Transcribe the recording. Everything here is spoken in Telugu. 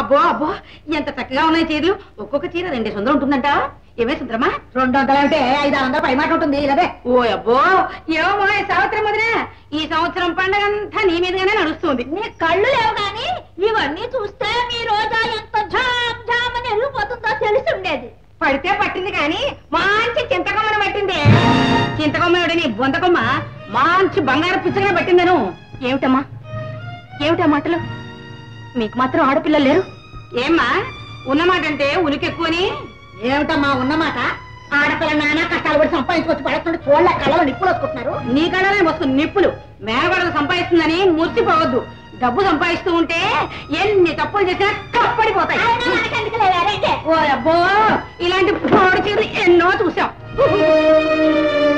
అబ్బో అబ్బో ఎంత చక్కగా ఉన్నాయి చీరలు ఒక్కొక్క చీర రెండే వందలు ఉంటుందంట ఏమే సుందరమా రెండు వందలు అంటే ఐదు వందలు పై మాట ఉంటుంది ఇలాగే ఓ అబ్బో ఏమో ఈ సంవత్సరం వదినా ఈ సంవత్సరం పండగ అంతా నీ మీదగానే నడుస్తుంది నీ కళ్ళు లేవు గాని ఇవన్నీ చూస్తే మీ రోజా ఎంత ఝామ్ ఝామ్ అని వెళ్ళిపోతుందో తెలిసి ఉండేది పడితే పట్టింది కానీ మంచి చింతకొమ్మను పట్టింది చింతకొమ్మనుడి నీ బొంతకొమ్మ మంచి బంగారు పిచ్చగా పట్టిందను ఏమిటమ్మా ఏమిటా మాటలు మీకు మాత్రం ఆడపిల్లలు లేరు ఏమ్మా ఉన్నమాట అంటే ఉనికెక్కువని ఏమిటమ్మా ఉన్నమాట ఆడపిల్ల నానా కష్టాలు పడి సంపాదించుకొచ్చి పడుతుంటే చూడలే కళ్ళలో నిప్పులు వస్తున్నారు నీ కళ్ళనే వస్తుంది నిప్పులు మేనగడలు సంపాదిస్తుందని మురిసిపోవద్దు డబ్బు సంపాదిస్తూ ఉంటే ఎన్ని తప్పులు చేసినా కప్పడిపోతాయి ఓ అబ్బో ఇలాంటి పోడు చీరలు ఎన్నో చూసాం